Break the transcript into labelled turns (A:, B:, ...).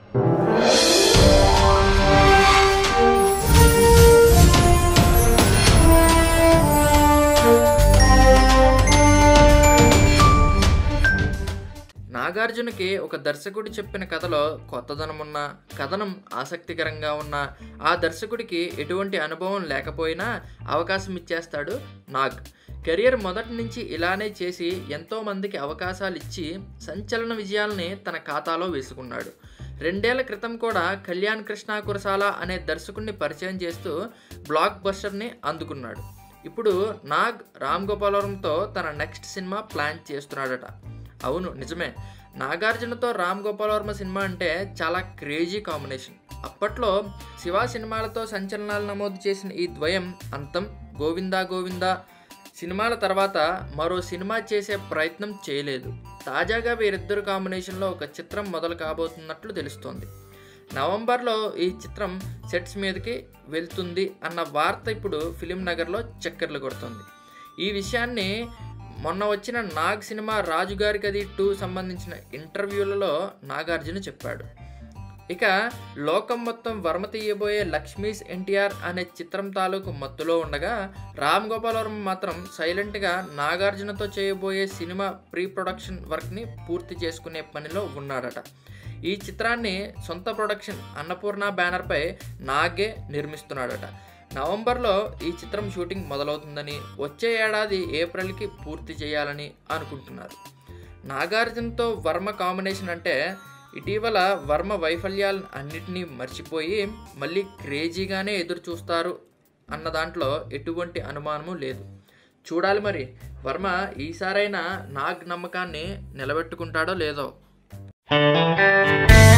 A: నాగార్జునకి ఒక దర్శకుడు చెప్పిన కథలో కొత్తదనం ఉన్న కథనం ఆసక్తికరంగా ఉన్న ఆ దర్శకుడికి ఎటువంటి అనుభవం లేకపోయినా అవకాశం ఇచ్చేస్తాడు నాగ్ కెరియర్ మొదటి నుంచి ఇలానే చేసి ఎంతో మందికి అవకాశాలు ఇచ్చి సంచలన విజయాల్ని తన ఖాతాలో వేసుకున్నాడు రెండేళ్ల క్రితం కూడా కళ్యాణ్ కృష్ణ కురసాల అనే దర్శకుడిని పరిచయం చేస్తూ బ్లాక్ బస్టర్ని అందుకున్నాడు ఇప్పుడు నాగ్ రామ్ గోపాలవరంతో తన నెక్స్ట్ సినిమా ప్లాన్ చేస్తున్నాడట అవును నిజమే నాగార్జునతో రామ్ గోపాల్ వర్మ సినిమా అంటే చాలా క్రేజీ కాంబినేషన్ అప్పట్లో శివ సినిమాలతో సంచలనాలు నమోదు చేసిన ఈ ద్వయం అంతం గోవిందా గోవిందా సినిమాల తర్వాత మరో సినిమా చేసే ప్రయత్నం చేయలేదు తాజాగా వీరిద్దరు కాంబినేషన్లో ఒక చిత్రం మొదలు కాబోతున్నట్లు తెలుస్తోంది నవంబర్లో ఈ చిత్రం సెట్స్ మీదకి వెళ్తుంది అన్న వార్త ఇప్పుడు ఫిలిం నగర్లో చక్కర్లు కొడుతుంది ఈ విషయాన్ని మొన్న వచ్చిన నాగ్ సినిమా రాజుగారి గది టూ సంబంధించిన ఇంటర్వ్యూలలో నాగార్జున చెప్పాడు ఇక లోకం మొత్తం వర్మ తీయబోయే లక్ష్మీస్ ఎన్టీఆర్ అనే చిత్రం తాలూకు మత్తులో ఉండగా రామ్ గోపాల్ వర్మ మాత్రం సైలెంట్గా నాగార్జునతో చేయబోయే సినిమా ప్రీ ప్రొడక్షన్ వర్క్ని పూర్తి చేసుకునే పనిలో ఉన్నాడట ఈ చిత్రాన్ని సొంత ప్రొడక్షన్ అన్నపూర్ణ బ్యానర్పై నాగే నిర్మిస్తున్నాడట నవంబర్లో ఈ చిత్రం షూటింగ్ మొదలవుతుందని వచ్చే ఏడాది ఏప్రిల్కి పూర్తి చేయాలని అనుకుంటున్నారు నాగార్జునతో వర్మ కాంబినేషన్ అంటే ఇటీవల వర్మ వైఫల్యాలను అన్నిటినీ మర్చిపోయి మళ్ళీ క్రేజీగానే ఎదురు చూస్తారు అన్న దాంట్లో ఎటువంటి అనుమానము లేదు చూడాలి మరి వర్మ ఈసారైనా నాగ్ నమ్మకాన్ని నిలబెట్టుకుంటాడో లేదో